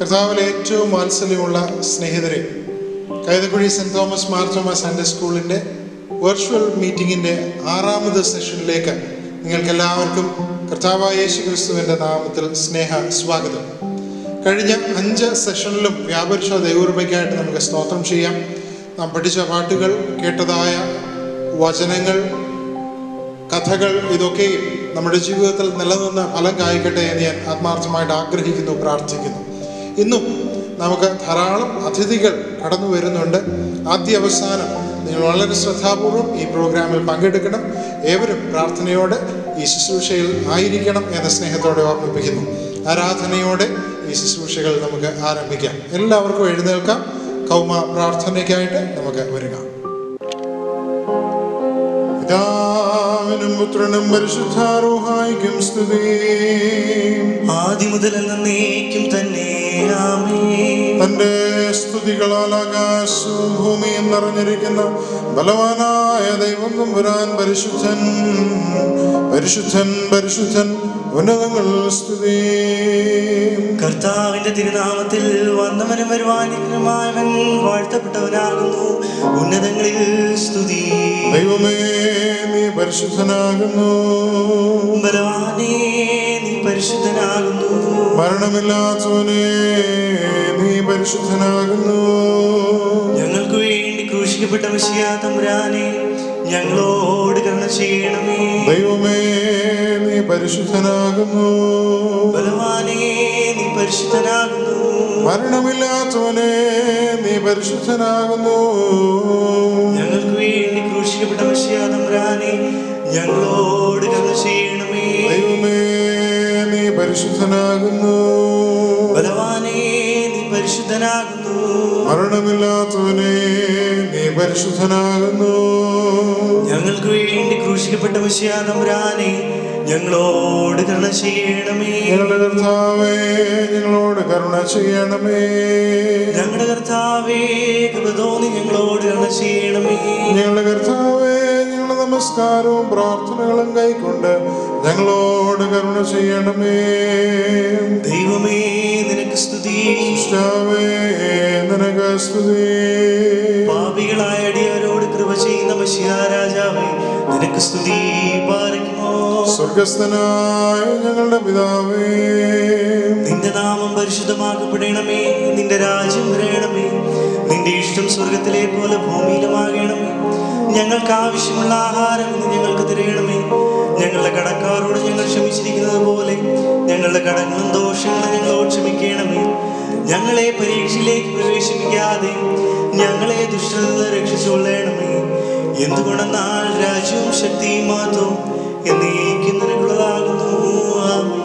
കർത്താവിലെ ഏറ്റവും വാത്സല്യമുള്ള സ്നേഹിതരെ Kaithakuzhi saint Thomas Marthoma Sunday സ്കൂളിൻ്റെ വെർച്വൽ മീറ്റിങ്ങിൻ്റെ ആറാമത് സെഷനിലേക്ക് നിങ്ങൾക്ക് എല്ലാവർക്കും കർത്താവായ യേശു ക്രിസ്തുവിൻ്റെ നാമത്തിൽ സ്നേഹ സ്വാഗതം കഴിഞ്ഞ അഞ്ച് സെഷനിലും വ്യാപരിഷ ദൈവകൃപയ്ക്കായിട്ട് നമുക്ക് സ്തോത്രം ചെയ്യാം നാം പഠിച്ച പാട്ടുകൾ കേട്ടതായ വചനങ്ങൾ കഥകൾ ഇതൊക്കെയും നമ്മുടെ ജീവിതത്തിൽ നിലനിന്ന് ഫലം കായ്ക്കട്ടെ എന്ന് ഞാൻ ആത്മാർത്ഥമായിട്ട് ആഗ്രഹിക്കുന്നു പ്രാർത്ഥിക്കുന്നു ഇന്നും നമുക്ക് ധാരാളം അതിഥികൾ കടന്നു വരുന്നുണ്ട് ആദ്യ അവസാനം നിങ്ങൾ വളരെ ശ്രദ്ധാപൂർവം ഈ പ്രോഗ്രാമിൽ പങ്കെടുക്കണം ഏവരും പ്രാർത്ഥനയോടെ ഈ ശുശ്രൂഷയിൽ ആയിരിക്കണം എന്ന സ്നേഹത്തോടെ ഓർമ്മിപ്പിക്കുന്നു ആരാധനയോടെ ഈ ശുശ്രൂഷകൾ നമുക്ക് ആരംഭിക്കാം എല്ലാവർക്കും എഴുന്നേൽക്കാം കൗമ പ്രാർത്ഥനയ്ക്കായിട്ട് നമുക്ക് ഒരുങ്ങാം പിതാവിനും പുത്രനും പരിശുദ്ധാരൂഹായിക്കും സ്തുതി ആദ്യം മുതൽ എന്നേക്കും തന്നെ ആമേൻ തന്റെ സ്തുതികളാൽ ആകാശവും ഭൂമിയും നിറഞ്ഞിരിക്കുന്ന ബലവാനായ ദൈവം തമ്പുരാൻ പരിശുദ്ധൻ പരിശുദ്ധൻ പരിശുദ്ധൻ ഉന്നതങ്ങൾ സ്തുതി കർത്താവിന്റെ തിരുനാമത്തിൽ വന്നവനും വരുവാനിക്കുന്നമായവൻ വാഴ്ത്തപ്പെട്ടവനാകുന്നു ഉന്നതങ്ങളിൽ സ്തുതി ദൈവമേ നീ പരിശുദ്ധനാകുന്നു ബലവാനേ നീ പരിശുദ്ധനാകുന്നു മരണമില്ലാത്തവനെ നീ പരിശുദ്ധനാകുന്നു ഞങ്ങൾക്ക് വേണ്ടി ക്രൂശിക്കപ്പെട്ട മഷിയാ തമ്പുരാനെ ഞങ്ങളോട് കരുണ ചെയ്യണമേ ദൈവമേ നീ പരിശുദ്ധനാകുന്നു ബലവാനേ നീ പരിശുദ്ധനാകുന്നു മരണമില്ലാത്തവനെ നീ പരിശുദ്ധനാകുന്നു ഞങ്ങൾക്ക് വേണ്ടി ക്രൂശിക്കപ്പെട്ട മഷിയാ തമ്പുരാനെ ഞങ്ങളോട് കരുണ ചെയ്യണമേ ദൈവമേ നീ പരിശുദ്ധനാകുന്നു ബലവാനേ നീ പരിശുദ്ധനാകുന്നു മരണമില്ലാത്തവനെ നീ പരിശുദ്ധനാകുന്നു ഞങ്ങൾക്ക് വേണ്ടി ക്രൂശിക്കപ്പെട്ട മഷിയാ തമ്പുരാനെ ഞങ്ങളോട് കരുണ ചെയ്യണമേ ഞങ്ങളുടെ കർത്താവേ ഞങ്ങളോട് കരുണ ചെയ്യണമേ ഞങ്ങളുടെ കർത്താവേ കൃപ തോന്നി ഞങ്ങളോട് കരുണ ചെയ്യണമേ ഞങ്ങളുടെ കർത്താവേ ഞങ്ങളുടെ നമസ്കാരവും പ്രാർത്ഥനകളും കൈക്കൊണ്ട് ഞങ്ങളോട് കരുണ ചെയ്യണമേ ദൈവമേ നിനക്ക് സ്തുതി കർത്താവേ നിനക്ക് സ്തുതി പാപികളായ അടിയവരോട് കൃപ ചെയ്യുന്ന മഷിയാ രാജാവേ നിനക്ക് സ്തുതി പാരക്കുമോ സ്വർഗസ്ഥനായ ഞങ്ങളുടെ പിതാവേ നിന്റെ നാമം പരിശുദ്ധമാക്കപ്പെടണമേ നിന്റെ രാജ്യം വരയണമേ നിന്റെ ഇഷ്ടം സ്വർഗത്തിലെ പോലെ ഭൂമിയിലുമാകണമേ ഞങ്ങൾക്ക് ആവശ്യമുള്ള ആഹാരം ഇന്ന് ഞങ്ങൾക്ക് തരയണമേ ഞങ്ങളുടെ കടക്കാരോട് ഞങ്ങൾ ക്ഷമിച്ചിരിക്കുന്നത് പോലെ ഞങ്ങളുടെ കടങ്ങളും ദോഷങ്ങളും ഞങ്ങളോട് ക്ഷമിക്കണമേ ഞങ്ങളെ പരീക്ഷയിലേക്ക് പ്രവേശിപ്പിക്കാതെ ഞങ്ങളെ ദുഷ്ടത രക്ഷിച്ചുകൊള്ളണമേ എന്തുകൊണ്ടെന്നാൽ രാജ്യവും ശക്തിയും മാത്രവും എന്നേക്കും നിനക്കുള്ളതാകുന്നു ആമേൻ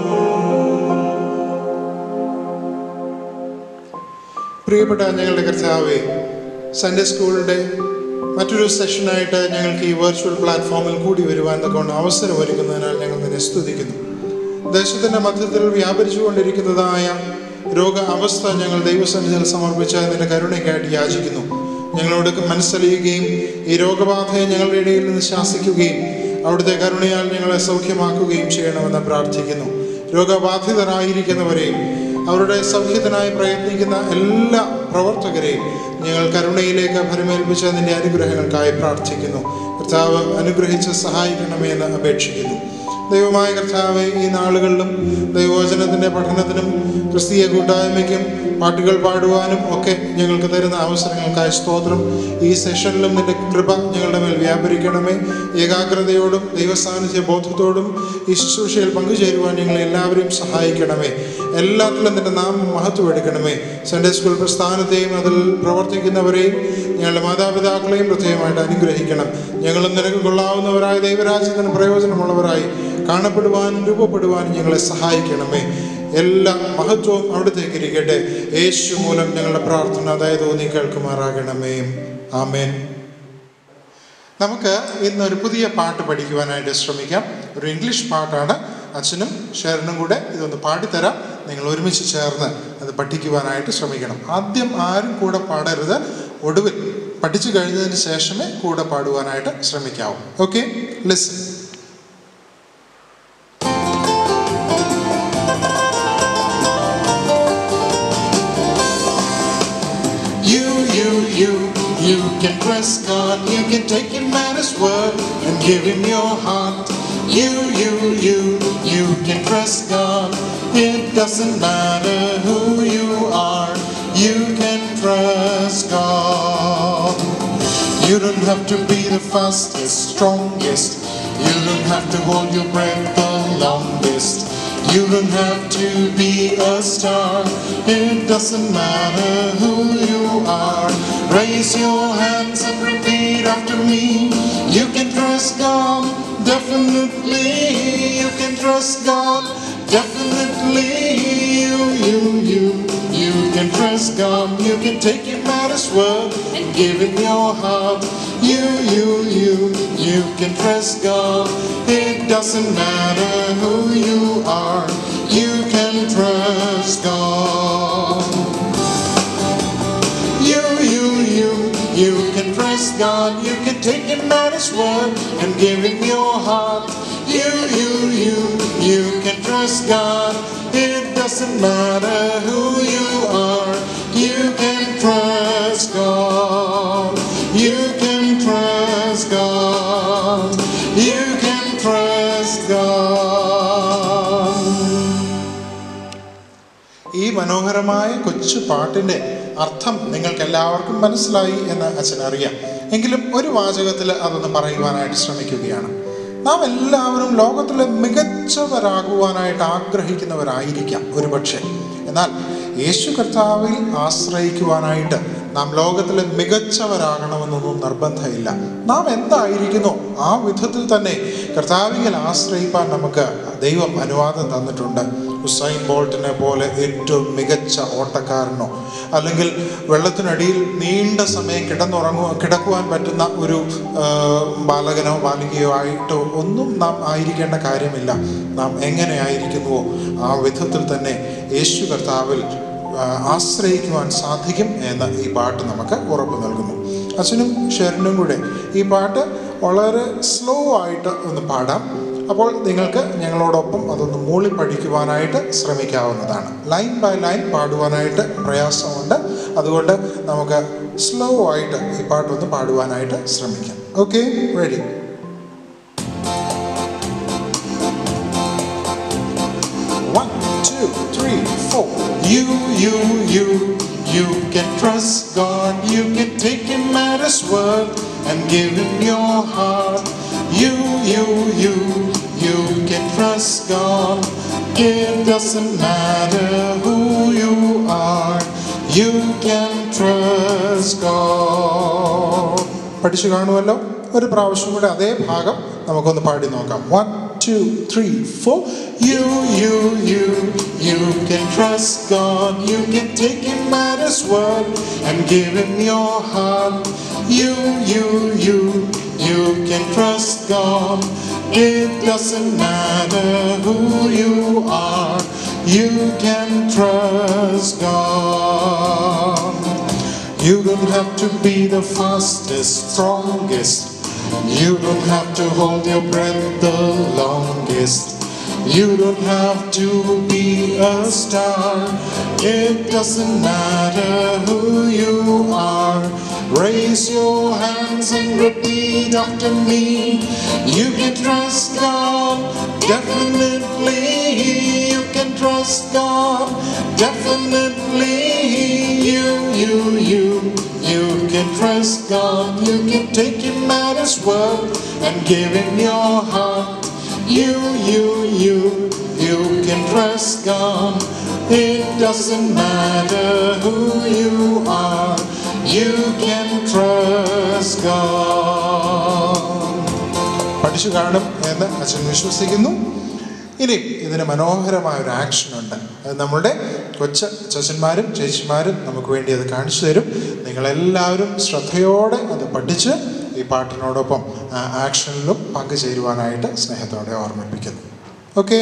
പ്രിയപ്പെട്ട ഞങ്ങളുടെ കർത്താവേ സൺഡേ സ്കൂളിൻ്റെ മറ്റൊരു സെഷനായിട്ട് ഞങ്ങൾക്ക് ഈ വെർച്വൽ പ്ലാറ്റ്ഫോമിൽ കൂടി വരുവാൻ കൊണ്ട് അവസരം ഒരുക്കുന്നതിനാൽ ഞങ്ങൾ നിന്നെ സ്തുതിക്കുന്നു ദേശത്തിൻ്റെ മധ്യത്തിൽ വ്യാപരിച്ചുകൊണ്ടിരിക്കുന്നതായ രോഗ അവസ്ഥ ഞങ്ങൾ ദൈവസന്നിധിയിൽ സമർപ്പിച്ച നിന്റെ കരുണയ്ക്കായിട്ട് യാചിക്കുന്നു ഞങ്ങളോട് മനസ്സലിയുകയും ഈ രോഗബാധയെ ഞങ്ങളുടെ ഇടയിൽ നിന്ന് ശാസിക്കുകയും അവിടുത്തെ കരുണയാൽ ഞങ്ങളെ സൗഖ്യമാക്കുകയും ചെയ്യണമെന്ന് പ്രാർത്ഥിക്കുന്നു രോഗബാധിതരായിരിക്കുന്നവരെയും അവരുടെ സൗഖ്യത്തിനായി പ്രയത്നിക്കുന്ന എല്ലാ പ്രവർത്തകരെയും ഞങ്ങൾ കരുണയിലേക്ക് ഫലമേൽപ്പിച്ച നിന്റെ അനുഗ്രഹങ്ങൾക്കായി പ്രാർത്ഥിക്കുന്നു കർത്താവ് അനുഗ്രഹിച്ച് സഹായിക്കണമേ എന്ന് അപേക്ഷിക്കുന്നു ദൈവമായ കർത്താവ് ഈ നാളുകളിലും ദൈവവചനത്തിൻ്റെ പഠനത്തിനും ക്രിസ്തീയ കൂട്ടായ്മയ്ക്കും പാട്ടുകൾ പാടുവാനും ഒക്കെ ഞങ്ങൾക്ക് തരുന്ന അവസരങ്ങൾക്കായി സ്തോത്രം ഈ സെഷനിലും നിന്റെ കൃപ ഞങ്ങളുടെ മേൽ വ്യാപരിക്കണമേ ഏകാഗ്രതയോടും ദൈവസാന്നിധ്യ ബോധത്തോടും ഈ ശുശ്രൂഷയിൽ പങ്കുചേരുവാൻ ഞങ്ങളെ എല്ലാവരെയും സഹായിക്കണമേ എല്ലാത്തിലും നിന്റെ നാമം മഹത്വം എടുക്കണമേ സൺഡേ സ്കൂൾ പ്രസ്ഥാനത്തെയും അതിൽ പ്രവർത്തിക്കുന്നവരെയും ഞങ്ങളുടെ മാതാപിതാക്കളെയും പ്രത്യേകമായിട്ട് അനുഗ്രഹിക്കണം ഞങ്ങളും നിനക്ക് കൊള്ളാവുന്നവരായ ദൈവരാജ്യത്തിന് പ്രയോജനമുള്ളവരായി കാണപ്പെടുവാനും രൂപപ്പെടുവാനും ഞങ്ങളെ സഹായിക്കണമേ എല്ലാ മഹത്വവും അവിടത്തേക്ക് ഇരിക്കട്ടെ യേശു മൂലം ഞങ്ങളുടെ പ്രാർത്ഥന അതായത് നീ കേൾക്കുമാറാകണമേ ആമേൻ നമുക്ക് ഇന്നൊരു പുതിയ പാട്ട് പഠിക്കുവാനായിട്ട് ശ്രമിക്കാം ഒരു ഇംഗ്ലീഷ് പാട്ടാണ് അച്ഛനും ഷെറിനും കൂടെ ഇതൊന്ന് പാടിത്തരാം നിങ്ങൾ ഒരുമിച്ച് ചേർന്ന് അത് പഠിക്കുവാനായിട്ട് ശ്രമിക്കണം ആദ്യം ആരും കൂടെ പാടരുത് ഒടുവിൽ പഠിച്ചു കഴിഞ്ഞതിന് ശേഷമേ കൂടെ പാടുവാനായിട്ട് ശ്രമിക്കാവൂ okay listen You, you, you, you can trust God. You can take Him at His word and give Him your heart. You, you, you, you can trust God. It doesn't matter who you are. You can trust God. You don't have to be the fastest, strongest. You don't have to hold your breath the longest. You don't have to be a star. It doesn't matter who you are. Raise your hands and repeat after me. You can trust God, definitely. You can trust God, definitely. You, you, you, you can trust God. You can take Him at His word and give Him your heart. You, you, you, you can trust God. It doesn't matter who you are. You can trust God. You, you, you, you can trust God. You can take Him at His word and give Him your heart. You, you, you, you can trust God. It doesn't matter who you are. You can trust God. You can trust God. You can trust God. ഈ മനോഹരമായ കൊച്ചു പാട്ടിൻ്റെ അർത്ഥം നിങ്ങൾക്ക് എല്ലാവർക്കും മനസ്സിലായി എന്ന് അച്ഛൻ അറിയാം എങ്കിലും ഒരു വാചകത്തിൽ അതൊന്ന് പറയുവാനായിട്ട് ശ്രമിക്കുകയാണ് നാം എല്ലാവരും ലോകത്തിലെ മികച്ചവരാകുവാനായിട്ട് ആഗ്രഹിക്കുന്നവരായിരിക്കാം ഒരുപക്ഷെ എന്നാൽ യേശു കർത്താവിൽ ആശ്രയിക്കുവാനായിട്ട് നാം ലോകത്തിലെ മികച്ചവരാകണമെന്നൊന്നും നിർബന്ധമില്ല നാം എന്തായിരിക്കുന്നോ ആ വിധത്തിൽ തന്നെ കർത്താവിൽ ആശ്രയിപ്പാൻ നമുക്ക് ദൈവം അനുവാദം തന്നിട്ടുണ്ട് ഉസൈൻ ബോൾട്ടിനെ പോലെ ഏറ്റവും മികച്ച ഓട്ടക്കാരനോ അല്ലെങ്കിൽ വെള്ളത്തിനടിയിൽ നീണ്ട സമയം കിടന്നുറങ്ങുക കിടക്കുവാൻ പറ്റുന്ന ഒരു ആ, ബാലകനോ ബാലികയോ ആയിട്ടോ ഒന്നും നാം ആയിരിക്കേണ്ട കാര്യമില്ല നാം എങ്ങനെ ആയിരിക്കുന്നുവോ ആ വിധത്തിൽ തന്നെ യേശു കർത്താവിൽ ആ, ആശ്രയിക്കുവാൻ സാധിക്കും എന്ന് ഈ പാട്ട് നമുക്ക് ഉറപ്പ് നൽകുന്നു അച്ഛനും ഷെറിനും കൂടെ ഈ പാട്ട് വളരെ സ്ലോ ആയിട്ട് ഒന്ന് പാടാം അപ്പോൾ നിങ്ങൾക്ക് ഞങ്ങളോടൊപ്പം അതൊന്ന് മൂളി പഠിക്കുവാനായിട്ട് ശ്രമിക്കാവുന്നതാണ് ലൈൻ ബൈ ലൈൻ പാടുവാനായിട്ട് പ്രയാസമുണ്ട് അതുകൊണ്ട് നമുക്ക് സ്ലോ ആയിട്ട് ഈ പാട്ടൊന്ന് പാടുവാനായിട്ട് ശ്രമിക്കാം okay ready One, two, three, four. You, you, you, you can trust God. You can take Him at His word and give Him your heart. You, you, you, you can trust God. It doesn't matter who you are. You can trust God. പഠിച്ചു കാണുമല്ലോ ഒരു പ്രാവശ്യം കൂടെ അതേ ഭാഗം നമുക്കൊന്ന് പാടി നോക്കാം one two three four you you you you can trust God you can take him at his word and give him your heart you you you you can trust God it doesn't matter who you are you can trust God you don't have to be the fastest, strongest. You don't have to hold your breath the longest. You don't have to be a star. It doesn't matter who you are. Raise your hands and repeat after me. You can trust God, definitely. You can trust God, definitely. You, you, you, you can trust God. You can take Him at His word and give Him your heart. You, you, you, you can trust God. It doesn't matter who you are. You can trust God. പഠിച്ചു കാണും എന്ന് അച്ഛൻ വിശ്വസിക്കുന്നു ഇനി ഇതിന് മനോഹരമായ ഒരു action ഉണ്ട് അത് നമ്മളുടെ കൊച്ചു ചച്ചന്മാരും ചേച്ചിമാരും നമുക്ക് വേണ്ടി അത് കാണിച്ചു തരും നിങ്ങളെല്ലാവരും ശ്രദ്ധയോടെ അത് പഠിച്ച് ഈ പാട്ടിനോടൊപ്പം ആ ആക്ഷനിലും പങ്കുചേരുവാനായിട്ട് സ്നേഹത്തോടെ ഓർമ്മിപ്പിക്കുന്നു okay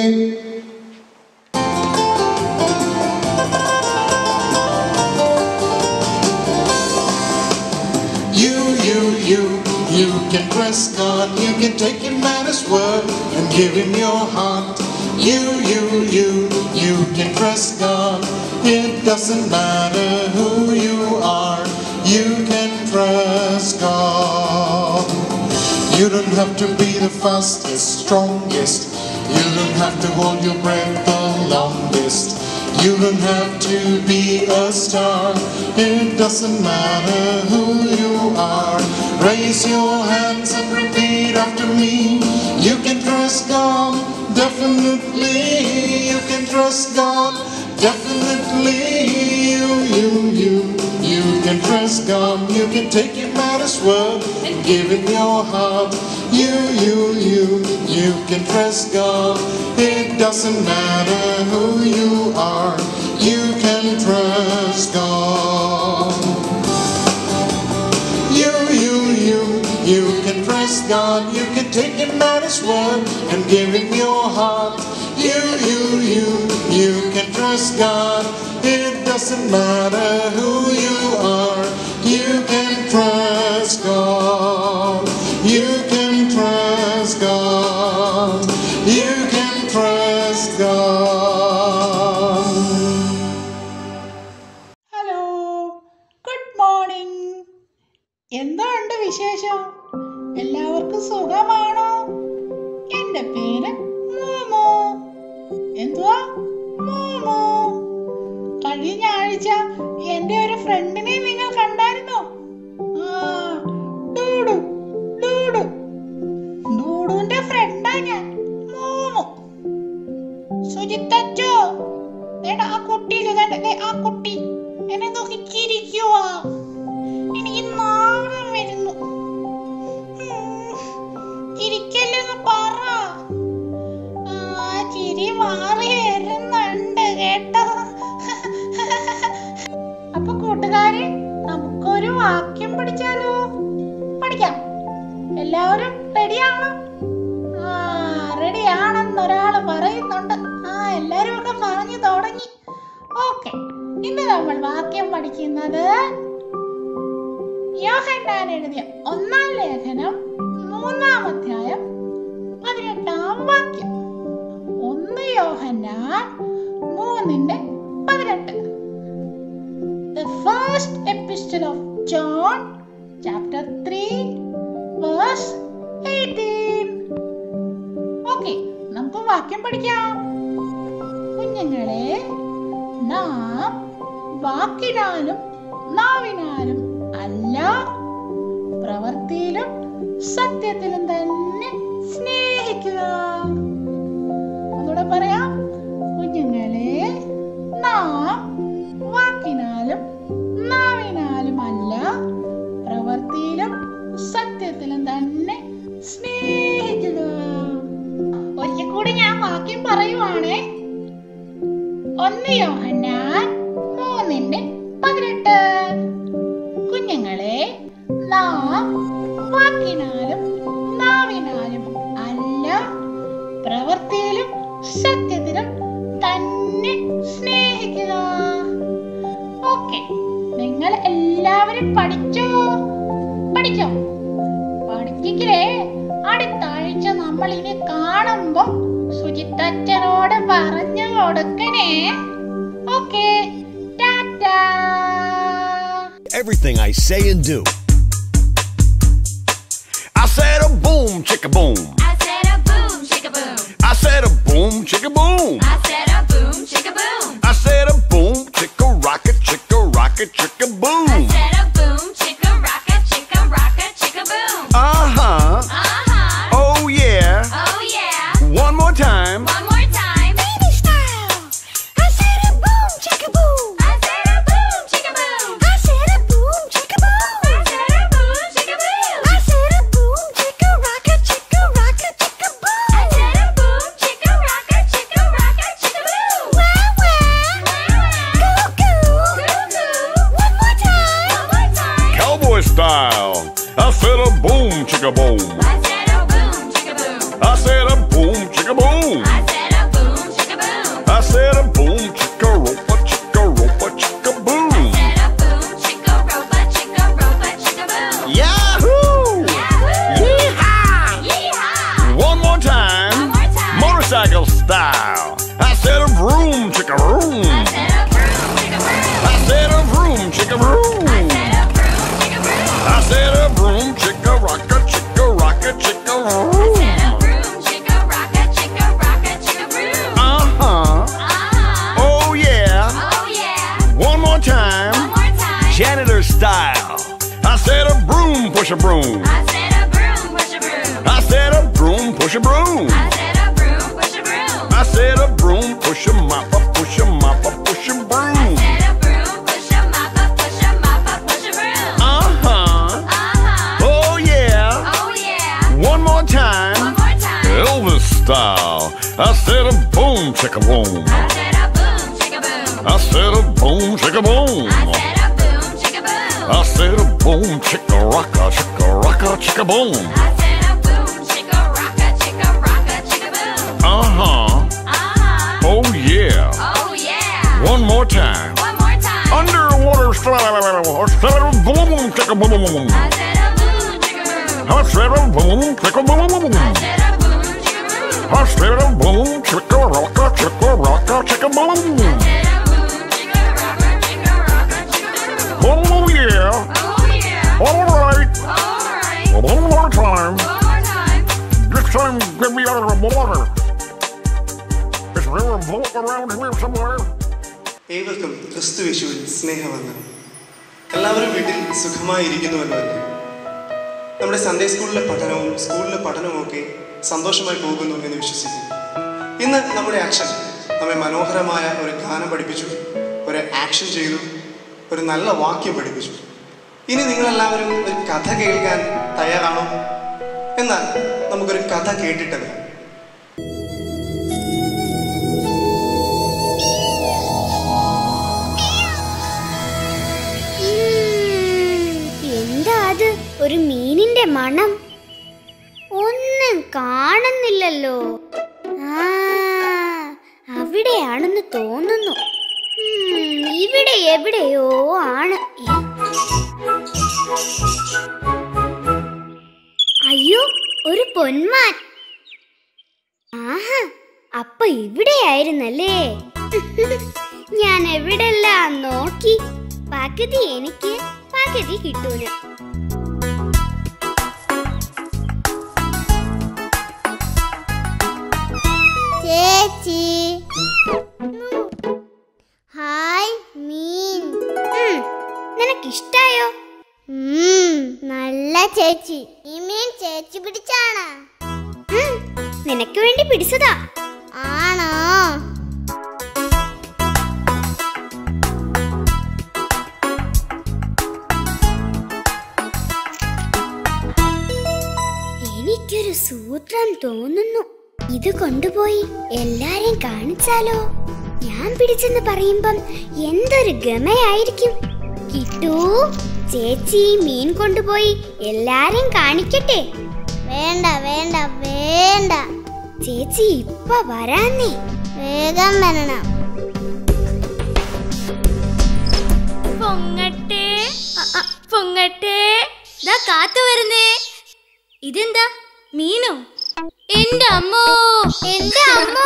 You, you, you, you can trust God. You can take Him at His word and give Him your heart. You, you, you, you can trust God. It doesn't matter who you are. you can trust God. You don't have to be the fastest, strongest. You don't have to hold your breath the longest. You don't have to be a star. It doesn't matter who you are. Raise your hands and repeat after me. You can trust God, definitely. You can trust God, definitely. You, you, you, you can trust God. You can take Him at His word and give it your heart. You, you, you, you can trust God. It doesn't matter who you are. You can trust God. You, you, you, you can trust God. You can take Him at His word and give Him your heart. You, you, you, you can trust God. It doesn't matter who you are. You can trust God. You can trust God. You can trust God. Hello good morning എന്തുണ്ട് വിശേഷം എല്ലാവർക്കും സുഖമാണോ എന്റെ പേര് മോമോ എന്തുവാ മോമോ കഴിഞ്ഞ ആഴ്ച എന്റെ ഒരു ഫ്രണ്ടിനെ നിങ്ങൾ കണ്ടായിരുന്നോ ആ ഡൂഡു ഡൂഡു ഡൂഡുവിന്റെ ഫ്രണ്ടാ ഞാൻ മോമോ സുജിത്തച്ചോ ദേടാ ആ കുട്ടിയില് കണ്ട ദേ ആ കുട്ടി എന്നെ നോക്കി ചിരിക്കുവാ എനിക്ക് നാണം വരുന്നു ഉം, ചിരിക്കല്ലെന്ന് പറ ആ ചിരി മാറി വരുന്നുണ്ട് കേട്ടോ അപ്പൊ കൂട്ടുകാരെ നമുക്കൊരു വാക്യം പഠിച്ചാലോ പഠിക്കാം എല്ലാവരും റെഡിയാണോ ആ റെഡിയാണെന്ന് ഒരാള് പറയുന്നുണ്ട് ആ എല്ലാരും ഒക്കെ പറഞ്ഞു തുടങ്ങി ഓക്കെ ഇന്ന് നമ്മൾ വാക്യം പഠിക്കുന്നത് യോഹന്നാൻ എഴുതിയ ഒന്നാം ലേഖനം മൂന്നാം അധ്യായം പതിനെട്ടാം വാക്യം ഒന്ന് യോഹന്നാൻ മൂന്നിന്റെ പതിനെട്ട് The first epistle of John, chapter 3, verse 18. Okay നമുക്ക് വാക്യം പഠിക്കാം കുഞ്ഞുങ്ങളെ നാം വാക്കിനാലും നാവിനാലും അല്ല പ്രവൃത്തിയിലും സത്യത്തിലും തന്നെ സ്നേഹിക്കുക ഒന്നുകൂടെ പറയാം കുഞ്ഞുങ്ങളെ നാം വാക്കിനാലും നാവിനാലും അല്ല പ്രവൃത്തിയിലും സത്യത്തിലും തന്നെ സ്നേഹിക്കുക ഒരിക്കൽ കൂടി ഞാൻ വാക്യം പറയുവാണേ ഒന്ന് യോഹന്നാൻ മൂന്നിന്റെ പതിനെട്ട് കുഞ്ഞുങ്ങളെ നാം വാക്കിനാലും നാവിനാലും അല്ല പ്രവൃത്തിയിലും സത്യത്തിലും തന്നെ സ്നേഹിക്കുക ഓക്കെ നിങ്ങൾ എല്ലാവരും പഠിച്ചോ പഠിച്ചോ പഠിപ്പിക്കലേ അടുത്ത ആഴ്ച നമ്മൾ ഇനി കാണുമ്പോ സുജിത്തച്ഛനോട് പറഞ്ഞു കൊടുക്കണേ okay tata everything I say and do. I said a boom, chicka boom. I said a boom, chicka boom. I said a boom, chicka boom. I said a boom, chicka boom. I said a boom, chicka rocket, chicka rocket, chicka I boom. said a boom, chicka rocka, chicka rocka, chicka boom. Uh huh. Uh huh. Oh yeah. Oh yeah. One more time. One more time. Baby style. I said a boom, chicka boom. I said a boom, chicka boom. I said a boom, chicka boom. I said a boom, chicka boom. I said a boom, chicka rocka, chicka rocka, chicka boom. I said a boom, chicka rocka, chicka rocka, chicka boom. Wah wah. Goo goo. Goo goo. One more time. One more time. Cowboy style. I said a boom, chicka boom. I said a boom, chicka boom. I said a boom, chicka boom. I said a boom, chicka boom. I said a boom, chicka ropa, chicka ropa, chicka I boom. said a boom, chicka ropa, chicka ropa, chicka boom. Yahoo! Yahoo! Yeehaw! Yeehaw! One more time. One more time. Motorcycle style. I said a vroom, chicka vroom. I said a broom, chicka broom. I said a vroom, chicka vroom. I said a broom, I said a broom, push a broom. I said a broom, push a broom. I said a broom, push a broom. I said a broom, push a broom. I said a broom, push a mop up, push a mop up, push a I broom. said a broom, push a mop up, push a mop up, push a broom. Uh huh. Uh-huh. Oh yeah. Oh yeah. One more One time. more time. Elvis style. I said a boom, chicka boom. I said a boom, chicka boom. I said a boom, chicka boom. I said a boom, chicka boom. I said a boom, chicka rocka, chicka rocka, chicka boom. I said a boom, chicka rocka, chicka rocka, chicka boom. Uh huh. Uh-huh. Oh yeah. Oh yeah. One more time. One more time. Underwater style. I said a boom, chicka boom, boom, boom. I said a boom, chicka boom. I said a boom, chicka boom, boom, boom. I said a boom, chicka boom. I said a boom, chicka rocka, chicka rocka, chicka boom. I said a boom, chicka rocka, chicka rocka, chicka boom. Oh yeah. Oh yeah. All right. All right. One more time. One more time. This time, get me out of the water. Is there a boat around here somewhere? ഏവർക്കും ക്രിസ്തു യേശുവിൽ സ്നേഹവന്ദനം എല്ലാവരും വീട്ടിൽ സുഖമായിരിക്കുന്നുവല്ലോ അല്ലേ നമ്മുടെ Sunday സ്കൂളിലെ പഠനവും സ്കൂളിലെ പഠനവും ഒക്കെ സന്തോഷമായി പോകുന്നു എന്ന് വിശ്വസിക്കുന്നു ഇന്ന് നമ്മുടെ ആക്ഷൻ നമ്മെ മനോഹരമായ ഒരു ഗാനം പഠിപ്പിച്ചു ഒരു ആക്ഷൻ ചെയ്തു ഒരു നല്ല വാക്യം പഠിപ്പിച്ചു ഇനി നിങ്ങളെല്ലാവരും ഒരു കഥ കേൾക്കാൻ തയ്യാറാണോ എന്നാൽ നമുക്കൊരു കഥ കേട്ടിട്ട് വരാം ഉം, എന്താ അത് ഒരു മീനിന്റെ മണം ഒന്നും കാണുന്നില്ലല്ലോ ആ അവിടെയാണെന്ന് തോന്നുന്നു ഉം, ഇവിടെ എവിടെയോ ആണ് ഏ? അയ്യോ ഒരു പൊന്മാൻ ആഹാ അപ്പൊ ഇവിടെയായിരുന്നല്ലേ ഞാൻ എവിടെല്ലാം നോക്കി പകുതി എനിക്ക് പകുതി കിട്ടൂല ചേച്ചി ഹായ് മീൻ നിനക്കിഷ്ടായോ നല്ല ചേച്ചി ഈ മീൻ ചേച്ചി പിടിച്ചാണ് നിനക്ക് വേണ്ടി പിടിച്ചതാ ആണോ എനിക്കൊരു സൂത്രം തോന്നുന്നു ഇത് കൊണ്ടുപോയി എല്ലാരെയും കാണിച്ചാലോ ഞാൻ പിടിച്ചെന്ന് പറയുമ്പം എന്തൊരു ഗമയായിരിക്കും കിട്ടൂ ചേച്ചി മീൻ കൊണ്ടുപോയി എല്ലാരെയും കാണിക്കട്ടെ വേണ്ട വേണ്ട വേണ്ട ചേച്ചി ഇപ്പൊ വരാന്നേ വേഗം വരണം പൊങ്ങട്ടെ അ, അ, പൊങ്ങട്ടെ ദാ കാത്തു വരുന്നേ ഇതെന്താ മീനോ എന്റെ അമ്മോ എന്റെ അമ്മോ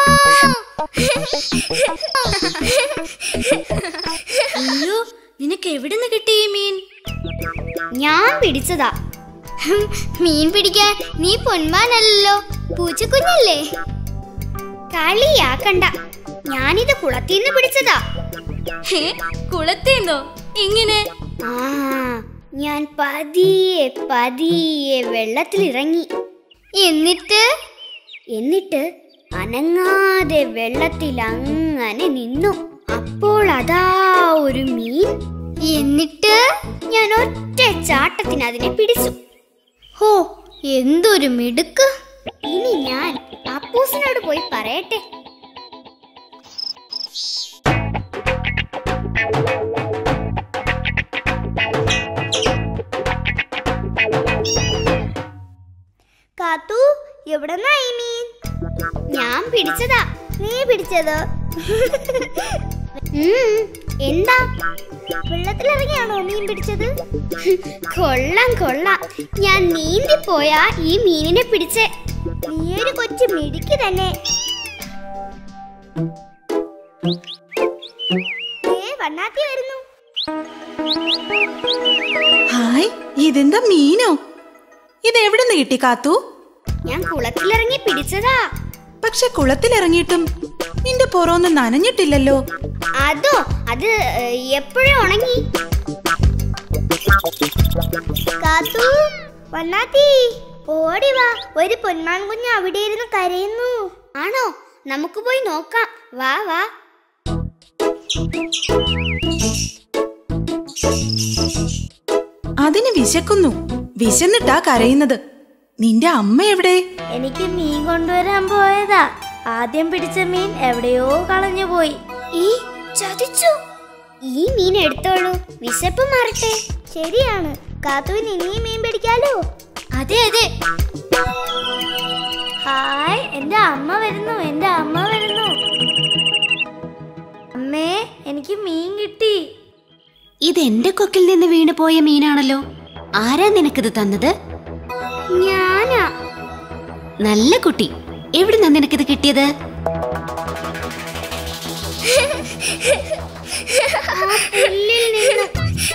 അയ്യോ നിനക്ക് എവിടുന്ന് കിട്ടി ഈ മീൻ ഞാൻ പിടിച്ചതാ ഹും, മീൻ പിടിക്കാൻ നീ പൊന്മാനല്ലോ പൂച്ചക്കുഞ്ഞല്ലേ കളിയാക്കണ്ട ഞാനിത് കുളത്തിന്ന് പിടിച്ചതാ ഹേ കുളത്തേന്നോ എങ്ങനെ ആ ഞാൻ പതിയെ പതിയെ വെള്ളത്തിലിറങ്ങി എന്നിട്ട് എന്നിട്ട് അനങ്ങാതെ വെള്ളത്തിൽ അങ്ങനെ നിന്നു അപ്പോൾ അതാ ഒരു മീൻ എന്നിട്ട് ഞാൻ ഒറ്റ ചാട്ടത്തിന് അതിനെ പിടിച്ചു ഹോ എന്തൊരു മിടുക്ക് ഇനി ഞാൻ അപ്പൂസിനോട് പോയി പറയട്ടെ കാത്തു എവിടെന്നായി മീൻ ഞാൻ പിടിച്ചതാ നീ പിടിച്ചതോ ഉം, എന്താ വെള്ളത്തിലിറങ്ങിയാണോ മീൻ പിടിച്ചത് കൊള്ളാം കൊള്ളാം ഞാൻ നീന്തി പോയാ ഈ മീനിനെ പിടിച്ചേ നീ ഒരു കൊച്ചു മിടുക്കി തന്നെ ദേ, വണ്ണാത്തി വരുന്നു ഹായ് ഇതെന്താ മീനോ ഇത് എവിടെ നിന്ന് കിട്ടി കാത്തു ഞാൻ കുളത്തിലിറങ്ങി പിടിച്ചതാ പക്ഷെ കുളത്തിലിറങ്ങിയിട്ടും നിന്റെ പുറമൊന്നും നനഞ്ഞിട്ടില്ലല്ലോ അതോ അത് എപ്പോഴും ഉണങ്ങി കാത്തു വണ്ണാത്തി ഓടി വാ ഒരു പൊന്മാൻ കുഞ്ഞ് അവിടെ ഇരുന്ന് കരയുന്നു ആണോ നമുക്ക് പോയി നോക്കാം വാ വാ അതിന് വിശക്കുന്നു വിശന്നിട്ടാ കരയുന്നത് നിന്റെ അമ്മ എവിടെ എനിക്ക് മീൻ കൊണ്ടുവരാൻ പോയതാ ആദ്യം പിടിച്ച മീൻ എവിടെയോ കളഞ്ഞു പോയി ഈ ചതിച്ചു ഈ മീൻ എടുത്തോളൂ വിശപ്പ് മാറട്ടെ ശരിയാണ് കാത്തുവിന് ഇനിയും മീൻ പിടിക്കാലോ അതെ അതെ ഹായ് എന്റെ അമ്മ വരുന്നു എന്റെ അമ്മ വരുന്നു അമ്മേ എനിക്ക് മീൻ കിട്ടി ഇതെന്റെ കൊക്കിൽ നിന്ന് വീണു പോയ മീനാണല്ലോ ആരാ നിനക്കിത് തന്നത് ഞാനാ നല്ല കുട്ടി എവിടുന്നാ നിനക്കിത് കിട്ടിയത് ആ പുല്ലിൽ നിന്ന്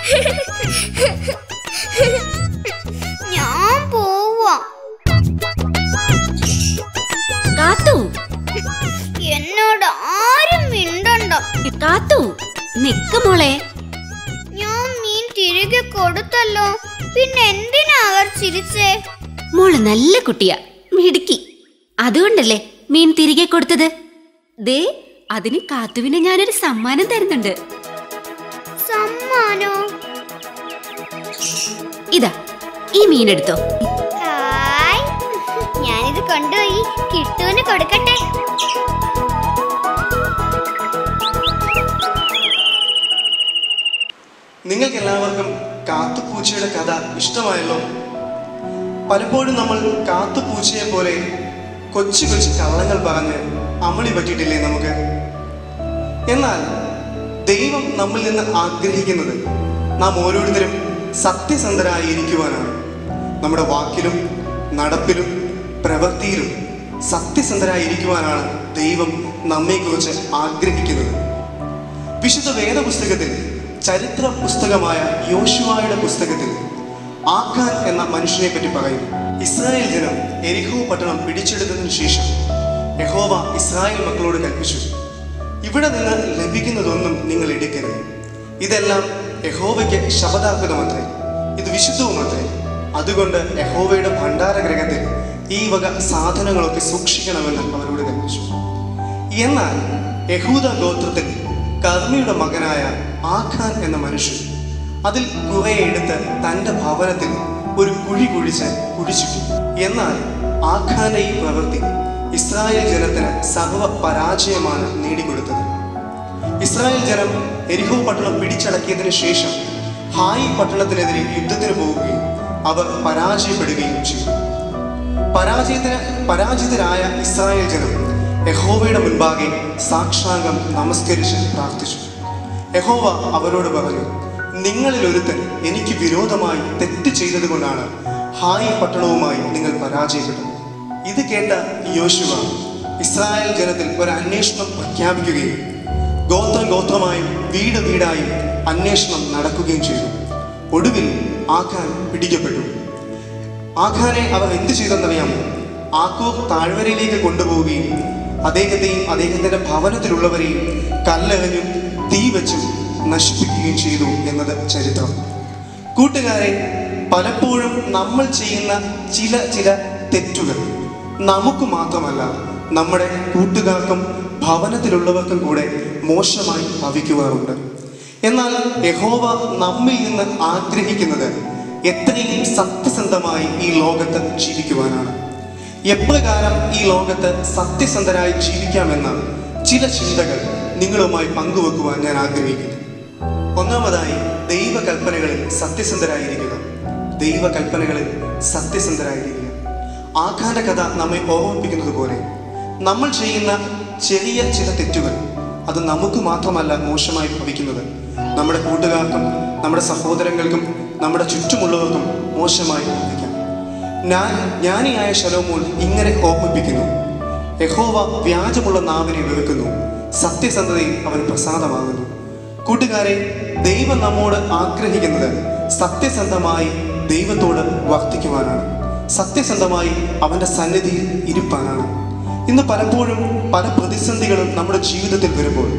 ഞാൻ പോവാ കാത്തു എന്നോട് ആരും മിണ്ടണ്ട കാത്തു നിക്ക് മോളെ ഞാൻ മീൻ തിരികെ കൊടുത്തല്ലോ പിന്നെ എന്തിനാ അവർ ചിരിച്ചേ മോള് നല്ല കുട്ടിയാ മിടുക്കി അതുകൊണ്ടല്ലേ മീൻ തിരികെ കൊടുത്തത് ദേ അതിന് കാത്തുവിന് ഞാനൊരു സമ്മാനം തരുന്നുണ്ട് സമ്മാനോ ഇതാ ഈ മീൻ എടുത്തോ ഹായ് ഞാനിത് കൊണ്ടുപോയി കിട്ടുവിന് കൊടുക്കട്ടെ നിങ്ങൾക്ക് എല്ലാവർക്കും കാത്തുപൂച്ചയുടെ കഥ ഇഷ്ടമായല്ലോ പലപ്പോഴും നമ്മൾ കാത്തുപൂച്ചയെ പോലെ കൊച്ചു കൊച്ചു കള്ളങ്ങൾ പറഞ്ഞ് അമളി പറ്റിയിട്ടില്ലേ നമുക്ക് എന്നാൽ ദൈവം നമ്മിൽ നിന്ന് ആഗ്രഹിക്കുന്നത് നാം ഓരോരുത്തരും സത്യസന്ധരായി ഇരിക്കുവാനാണ് നമ്മുടെ വാക്കിലും നടപ്പിലും പ്രവൃത്തിയിലും സത്യസന്ധരായി ഇരിക്കുവാനാണ് ദൈവം നമ്മെക്കുറിച്ച് ആഗ്രഹിക്കുന്നത് വിശുദ്ധ വേദപുസ്തകത്തിൽ ചരിത്ര പുസ്തകമായ യോശുവായുടെ പുസ്തകത്തിൽ ആഖാൻ എന്ന മനുഷ്യനെ പറ്റി പറയും ഇസ്രായേൽ ജനം എരിഹോ പട്ടണം പിടിച്ചെടുത്തതിനു ശേഷം യഹോവ ഇസ്രായേൽ മക്കളോട് കൽപ്പിച്ചു ഇവിടെ നിന്ന് ലഭിക്കുന്നതൊന്നും നിങ്ങൾ എടുക്കരുത് ഇതെല്ലാം യഹോവയ്ക്ക് ശബദാർപ്പിതമത്രേ ഇത് വിശുദ്ധവുമത്രേ അതുകൊണ്ട് യഹോവയുടെ ഭണ്ഡാരഗ്രഹത്തിൽ ഈ വക സാധനങ്ങളൊക്കെ സൂക്ഷിക്കണമെന്ന് അവരോട് കൽപ്പിച്ചു എന്നാൽ യഹൂദ ഗോത്രത്തിൽ കർമ്മിയുടെ മകനായ ആഖാൻ എന്ന മനുഷ്യൻ അതിൽ കുറെ എടുത്ത് തന്റെ ഭവനത്തിൽ ഒരു കുഴി കുഴിച്ച് കുഴിച്ചിട്ടു എന്നാൽ ആഖാന്റെ ഈ പ്രവൃത്തി ഇസ്രായേൽ ജനത്തിന് സർവ പരാജയമാണ് നേടിക്കൊടുത്തത് ഇസ്രായേൽ ജനം എരിഹോ പട്ടണം പിടിച്ചടക്കിയതിനു ശേഷം ഹായി പട്ടണത്തിനെതിരെ യുദ്ധത്തിന് പോവുകയും അവർ പരാജയപ്പെടുകയും ചെയ്തു പരാജയത്തിന് പരാജിതരായ ഇസ്രായേൽ ജനം യഹോവയുടെ മുൻപാകെ സാക്ഷാംഗം നമസ്കരിച്ച് പ്രാർത്ഥിച്ചു യഹോവ അവരോട് പറഞ്ഞു നിങ്ങളിൽ ഒരുത്തൻ എനിക്ക് വിരോധമായി തെറ്റ് ചെയ്തതുകൊണ്ടാണ് ഹായി പട്ടണവുമായി നിങ്ങൾ പരാജയപ്പെട്ടത് ഇത് കേട്ട യോശുവ ഇസ്രായേൽ ജനത്തിൽ ഒരു അന്വേഷണം പ്രഖ്യാപിക്കുകയും ഗോത്രം ഗോത്രമായും വീട് വീടായും അന്വേഷണം നടക്കുകയും ചെയ്തു ഒടുവിൽ ആഖാൻ പിടിക്കപ്പെട്ടു ആഖാനെ അവർ എന്ത് ചെയ്തെന്നറിയാമോ ആക്കൂർ താഴ്വരയിലേക്ക് കൊണ്ടുപോവുകയും അദ്ദേഹത്തെയും അദ്ദേഹത്തിന്റെ ഭവനത്തിലുള്ളവരെയും കല്ലെറിഞ്ഞും തീ വെച്ചും നശിപ്പിക്കുകയും ചെയ്തു എന്നത് ചരിത്രം കൂട്ടുകാരെ പലപ്പോഴും നമ്മൾ ചെയ്യുന്ന ചില ചില തെറ്റുകൾ നമുക്ക് മാത്രമല്ല നമ്മുടെ കൂട്ടുകാർക്കും ഭവനത്തിലുള്ളവർക്കും കൂടെ മോശമായി ഭവിക്കുവാറുണ്ട് എന്നാൽ യഹോവ നമ്മിൽ നിന്ന് ആഗ്രഹിക്കുന്നത് എത്രയും സത്യസന്ധമായി ഈ ലോകത്ത് ജീവിക്കുവാനാണ് എപ്രകാരം ഈ ലോകത്ത് സത്യസന്ധരായി ജീവിക്കാമെന്ന ചില ചിന്തകൾ നിങ്ങളുമായി പങ്കുവെക്കുവാൻ ഞാൻ ആഗ്രഹിക്കുന്നു ഒന്നാമതായി ദൈവകൽപ്പനകളിൽ സത്യസന്ധരായിരിക്കുക ദൈവകൽപ്പനകളിൽ സത്യസന്ധരായിരിക്കുക ആഖാന്റെ കഥ നമ്മെ ഓർമ്മിപ്പിക്കുന്നത് പോലെ നമ്മൾ ചെയ്യുന്ന ചെറിയ ചില തെറ്റുകൾ അത് നമുക്ക് മാത്രമല്ല മോശമായി ഭവിക്കുന്നത് നമ്മുടെ കൂട്ടുകാർക്കും നമ്മുടെ സഹോദരങ്ങൾക്കും നമ്മുടെ ചുറ്റുമുള്ളവർക്കും മോശമായി ഭവിക്കാം ഞാൻ ജ്ഞാനിയായ ശലോമോൻ ഇങ്ങനെ ഓർമ്മിപ്പിക്കുന്നു യഹോവ വ്യാജമുള്ള നാവിനെ വെറുക്കുന്നു സത്യസന്ധതയിൽ അവൻ പ്രസാദമാകുന്നു കൂട്ടുകാരെ ദൈവം നമ്മോട് ആഗ്രഹിക്കുന്നത് സത്യസന്ധമായി ദൈവത്തോട് വർത്തിക്കുവാനാണ് സത്യസന്ധമായി അവൻ്റെ സന്നിധിയിൽ ഇരുപ്പാനാണ് ഇന്ന് പലപ്പോഴും പല പ്രതിസന്ധികളും നമ്മുടെ ജീവിതത്തിൽ വരുമ്പോൾ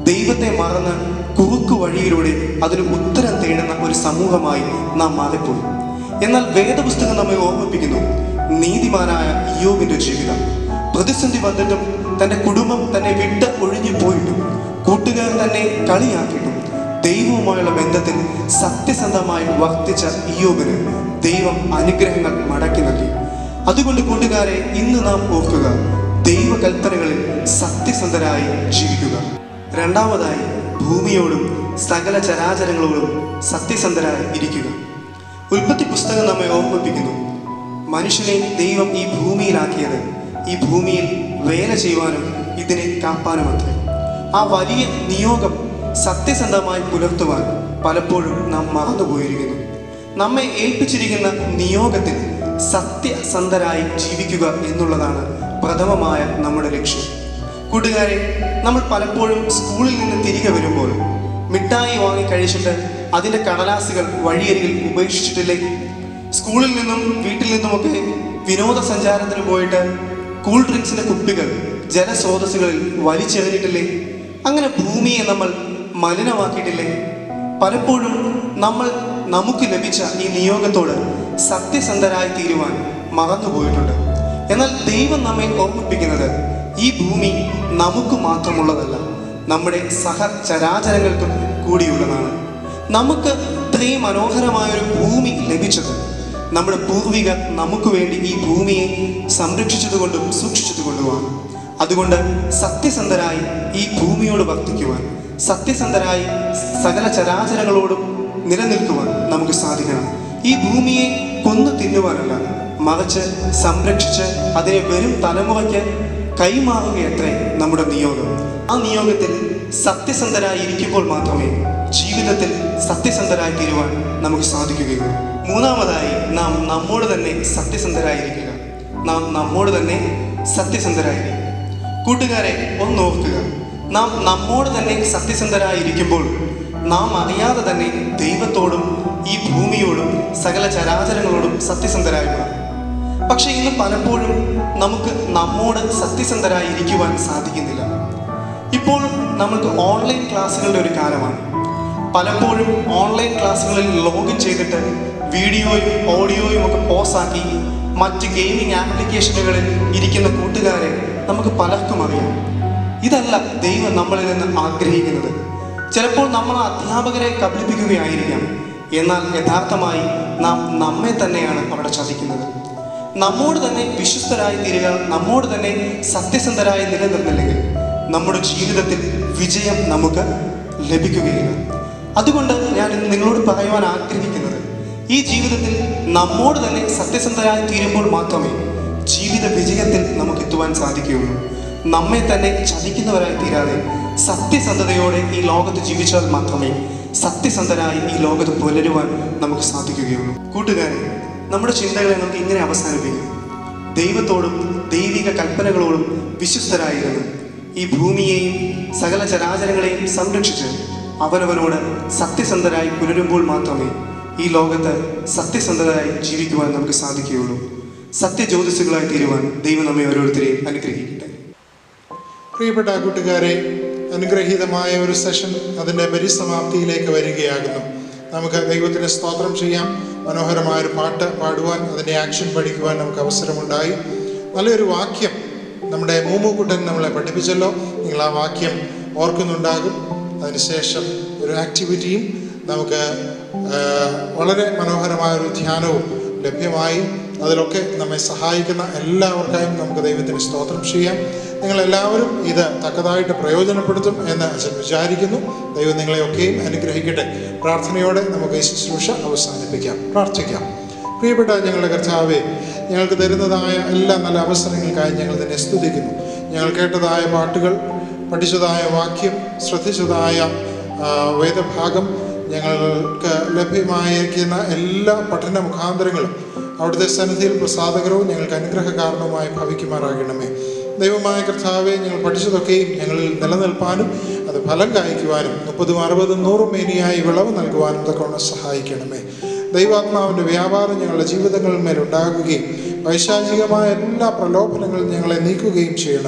ദൈവത്തെ മറന്ന് കുറുക്കു വഴിയിലൂടെ അതിന് ഉത്തരം തേടുന്ന ഒരു സമൂഹമായി നാം മാറിപ്പോയി എന്നാൽ വേദപുസ്തകം നമ്മെ ഓർമ്മിപ്പിക്കുന്നു നീതിമാനായ ഇയോബിന്റെ ജീവിതം പ്രതിസന്ധി വന്നിട്ടും തന്റെ കുടുംബം തന്നെ വിട്ട് ഒഴിഞ്ഞു പോയിട്ടും കൂട്ടുകാർ തന്നെ കളിയാക്കിയിട്ടും ദൈവവുമായുള്ള ബന്ധത്തിൽ സത്യസന്ധമായി വർത്തിച്ച ഇയോബിന് ദൈവം അനുഗ്രഹങ്ങൾ മടക്കി നൽകി അതുകൊണ്ട് കൂട്ടുകാരെ ഇന്ന് നാം ഓർക്കുക ദൈവകൽപ്പനകളിൽ സത്യസന്ധരായി ജീവിക്കുക രണ്ടാമതായി ഭൂമിയോടും സകല ചരാചരങ്ങളോടും സത്യസന്ധരായി ഇരിക്കുക ഉൽപ്പത്തി പുസ്തകം നമ്മെ ഓർമ്മിപ്പിക്കുന്നു മനുഷ്യനെ ദൈവം ഈ ഭൂമിയിലാക്കിയത് ഈ ഭൂമിയിൽ വേല ചെയ്യുവാനും ഇതിനെ കാപ്പാനുമത്രേ ആ വലിയ നിയോഗം സത്യസന്ധമായി പുലർത്തുവാൻ പലപ്പോഴും നാം മറന്നുപോയിരിക്കുന്നു നമ്മെ ഏൽപ്പിച്ചിരിക്കുന്ന നിയോഗത്തിൽ സത്യസന്ധരായി ജീവിക്കുക എന്നുള്ളതാണ് പ്രഥമമായ നമ്മുടെ ലക്ഷ്യം കൂട്ടുകാരെ നമ്മൾ പലപ്പോഴും സ്കൂളിൽ നിന്ന് തിരികെ വരുമ്പോൾ മിഠായി വാങ്ങി കഴിച്ചിട്ട് അതിൻ്റെ കടലാസുകൾ വഴിയരികിൽ ഉപേക്ഷിച്ചിട്ടില്ലേ സ്കൂളിൽ നിന്നും വീട്ടിൽ നിന്നുമൊക്കെ വിനോദസഞ്ചാരത്തിന് പോയിട്ട് കൂൾ ഡ്രിങ്ക്സിന്റെ കുപ്പികൾ ജലസ്രോതസ്സുകളിൽ വലിച്ചെറിഞ്ഞിട്ടില്ലേ അങ്ങനെ ഭൂമിയെ നമ്മൾ മലിനമാക്കിയിട്ടില്ലേ പലപ്പോഴും നമ്മൾ നമുക്ക് ലഭിച്ച ഈ നിയോഗത്തോട് സത്യസന്ധരായി തീരുവാൻ മറന്നുപോയിട്ടുണ്ട് എന്നാൽ ദൈവം നമ്മെ ഓർമ്മിപ്പിക്കുന്നത് ഈ ഭൂമി നമുക്ക് മാത്രമുള്ളതല്ല നമ്മുടെ സഹചരാചരങ്ങൾക്കും കൂടിയുള്ളതാണ് നമുക്ക് ഇത്രയും മനോഹരമായ ഒരു ഭൂമി ലഭിച്ചത് നമ്മുടെ പൂർവികർ നമുക്ക് വേണ്ടി ഈ ഭൂമിയെ സംരക്ഷിച്ചതുകൊണ്ടും സൂക്ഷിച്ചതുകൊണ്ടുമാണ് അതുകൊണ്ട് സത്യസന്ധരായി ഈ ഭൂമിയോട് വർത്തിക്കുവാൻ സത്യസന്ധരായി സകല ചരാചരങ്ങളോടും നിലനിൽക്കുവാൻ നമുക്ക് സാധിക്കണം ഈ ഭൂമിയെ കൊന്നു തിന്നുവാനല്ല മറിച്ച് സംരക്ഷിച്ച് അതിനെ വരും തലമുറയ്ക്ക് കൈമാറുകയത്രേ നമ്മുടെ നിയോഗം ആ നിയോഗത്തിൽ സത്യസന്ധരായി ഇരിക്കുമ്പോൾ മാത്രമേ ജീവിതത്തിൽ സത്യസന്ധരായി തീരുവാൻ നമുക്ക് സാധിക്കുകയുള്ളൂ മൂന്നാമതായി നാം നമ്മോട് തന്നെ സത്യസന്ധരായിരിക്കുക നാം നമ്മോട് തന്നെ സത്യസന്ധരായിരിക്കുക കൂട്ടുകാരെ ഒന്ന് ഓർക്കുക നാം നമ്മോട് തന്നെ സത്യസന്ധരായിരിക്കുമ്പോൾ നാം അറിയാതെ തന്നെ ദൈവത്തോടും ഈ ഭൂമിയോടും സകല ചരാചരങ്ങളോടും സത്യസന്ധരായി മാറും പക്ഷെ ഇന്ന് പലപ്പോഴും നമുക്ക് നമ്മോട് സത്യസന്ധരായി ഇരിക്കുവാൻ സാധിക്കുന്നില്ല ഇപ്പോൾ നമുക്ക് ഓൺലൈൻ ക്ലാസ്സുകളുടെ ഒരു കാലമാണ് പലപ്പോഴും ഓൺലൈൻ ക്ലാസ്സുകളിൽ ലോഗിൻ ചെയ്തിട്ട് വീഡിയോയും ഓഡിയോയും ഒക്കെ പോസാക്കി മറ്റ് ഗെയിമിംഗ് ആപ്ലിക്കേഷനുകളിൽ ഇരിക്കുന്ന കൂട്ടുകാരെ നമുക്ക് പലർക്കും അറിയാം ഇതല്ല ദൈവം നമ്മളിൽ നിന്ന് ആഗ്രഹിക്കുന്നത് ചിലപ്പോൾ നമ്മൾ അധ്യാപകരെ കബളിപ്പിക്കുകയായിരിക്കാം എന്നാൽ യഥാർത്ഥമായി നാം നമ്മെ തന്നെയാണ് അവിടെ ചതിക്കുന്നത് നമ്മോട് തന്നെ വിശ്വസ്തരായി തീരുക നമ്മോട് തന്നെ സത്യസന്ധരായി നിലനിർന്നില്ലെങ്കിൽ നമ്മുടെ ജീവിതത്തിൽ വിജയം നമുക്ക് ലഭിക്കുകയില്ല അതുകൊണ്ട് ഞാൻ ഇന്ന് നിങ്ങളോട് പറയുവാൻ ആഗ്രഹിക്കുന്നത് ഈ ജീവിതത്തിൽ നമ്മോട് തന്നെ സത്യസന്ധരായി തീരുമ്പോൾ മാത്രമേ ജീവിത വിജയത്തിൽ നമുക്ക് എത്തുവാൻ സാധിക്കുകയുള്ളൂ നമ്മെ തന്നെ ചതിക്കുന്നവരായി തീരാതെ സത്യസന്ധതയോടെ ഈ ലോകത്ത് ജീവിച്ചാൽ മാത്രമേ സത്യസന്ധരായി ഈ ലോകത്ത് പുലരുവാൻ നമുക്ക് സാധിക്കുകയുള്ളൂ കൂട്ടുകാരെ നമ്മുടെ ചിന്തകളെ നമുക്ക് ഇങ്ങനെ അവസാനിപ്പിക്കാം ദൈവത്തോടും ദൈവിക കൽപ്പനകളോടും വിശ്വസ്തരായിരുന്നു ഈ ഭൂമിയെയും സകല ചരാചരങ്ങളെയും സംരക്ഷിച്ച് അവനവനോട് സത്യസന്ധരായി പുലരുമ്പോൾ മാത്രമേ ഈ ലോകത്ത് സത്യസന്ധരായി ജീവിക്കുവാൻ നമുക്ക് സാധിക്കുകയുള്ളൂ സത്യജ്യോതിസുകളായി തീരുവാൻ ദൈവം നമ്മെ ഓരോരുത്തരെയും അനുഗ്രഹിക്കട്ടെ പ്രിയപ്പെട്ട കൂട്ടുകാരെ അനുഗ്രഹീതമായ ഒരു സെഷൻ അതിൻ്റെ പരിസമാപ്തിയിലേക്ക് വരികയാകുന്നു നമുക്ക് ദൈവത്തിന് സ്തോത്രം ചെയ്യാം മനോഹരമായ ഒരു പാട്ട് പാടുവാൻ അതിൻ്റെ ആക്ഷൻ പഠിക്കുവാൻ നമുക്ക് അവസരമുണ്ടായി നല്ലൊരു വാക്യം നമ്മുടെ മൂമുക്കുട്ടൻ നമ്മളെ പഠിപ്പിച്ചല്ലോ നിങ്ങൾ ആ വാക്യം ഓർക്കുന്നുണ്ടാകും അതിനുശേഷം ഒരു ആക്ടിവിറ്റിയും നമുക്ക് ആ, വളരെ മനോഹരമായ ഒരു ധ്യാനവും ലഭ്യമായി അതിലൊക്കെ നമ്മെ സഹായിക്കുന്ന എല്ലാവർക്കായും നമുക്ക് ദൈവത്തിന് സ്തോത്രം ചെയ്യാം നിങ്ങളെല്ലാവരും ഇത് തക്കതായിട്ട് പ്രയോജനപ്പെടുത്തും എന്ന് അച്ഛൻ വിചാരിക്കുന്നു ദൈവം നിങ്ങളെയൊക്കെയും അനുഗ്രഹിക്കട്ടെ പ്രാർത്ഥനയോടെ നമുക്ക് ഈ ശുശ്രൂഷ അവസാനിപ്പിക്കാം പ്രാർത്ഥിക്കാം പ്രിയപ്പെട്ട ഞങ്ങളുടെ കർത്താവെ ഞങ്ങൾക്ക് തരുന്നതായ എല്ലാ നല്ല അവസരങ്ങൾക്കായി ഞങ്ങൾ തന്നെ സ്തുതിക്കുന്നു ഞങ്ങൾ കേട്ടതായ പാട്ടുകൾ പഠിച്ചതായ വാക്യം ശ്രദ്ധിച്ചതായ ആ, വേദഭാഗം ഞങ്ങൾക്ക് ലഭ്യമായിരിക്കുന്ന എല്ലാ പഠന മുഖാന്തരങ്ങളും അവിടുത്തെ സന്നിധിയിൽ പ്രസാദകരവും ഞങ്ങൾക്ക് അനുഗ്രഹ കാരണവുമായി ഭവിക്കുമാറാകണമേ ദൈവമായ കർത്താവെ ഞങ്ങൾ പഠിച്ചതൊക്കെയും ഞങ്ങളിൽ നിലനിൽപ്പാനും അത് ഫലം കായ്ക്കുവാനും മുപ്പതും അറുപതും നൂറും മേനിയായി വിളവ് നൽകുവാനും ഇതൊക്കെ സഹായിക്കണമേ ദൈവാത്മാവിൻ്റെ വ്യാപാരം ഞങ്ങളുടെ ജീവിതങ്ങളിൽ മേലുണ്ടാകുകയും പൈശാചികമായ എല്ലാ പ്രലോഭനങ്ങളും ഞങ്ങളെ നീക്കുകയും ചെയ്യണം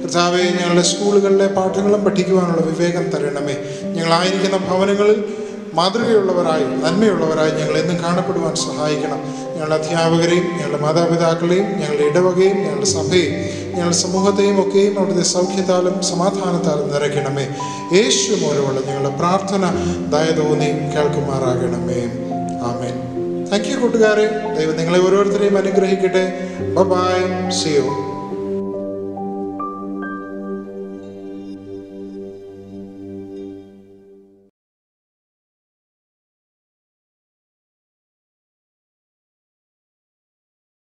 കർത്താവെ ഞങ്ങളുടെ സ്കൂളുകളിലെ പാഠങ്ങളും പഠിക്കുവാനുള്ള വിവേകം തരണമേ ഞങ്ങളായിരിക്കുന്ന ഭവനങ്ങളിൽ മാതൃകയുള്ളവരായി നന്മയുള്ളവരായി ഞങ്ങൾ എന്നും കാണപ്പെടുവാൻ സഹായിക്കണം ഞങ്ങളുടെ അധ്യാപകരെയും ഞങ്ങളുടെ മാതാപിതാക്കളെയും ഞങ്ങളുടെ ഇടവകയും ഞങ്ങളുടെ സഭയും ഞങ്ങളുടെ സമൂഹത്തെയും ഒക്കെയും അവിടുത്തെ സൗഖ്യത്താലും സമാധാനത്താലും നിറയ്ക്കണമേ യേശു മൂലമുള്ള ഞങ്ങളുടെ പ്രാർത്ഥന ദയതോന്നി കേൾക്കുമാറാകണമേ ആമേൻ താങ്ക് യു കൂട്ടുകാരെ ദൈവം നിങ്ങളെ ഓരോരുത്തരെയും അനുഗ്രഹിക്കട്ടെ ബൈ സിയോ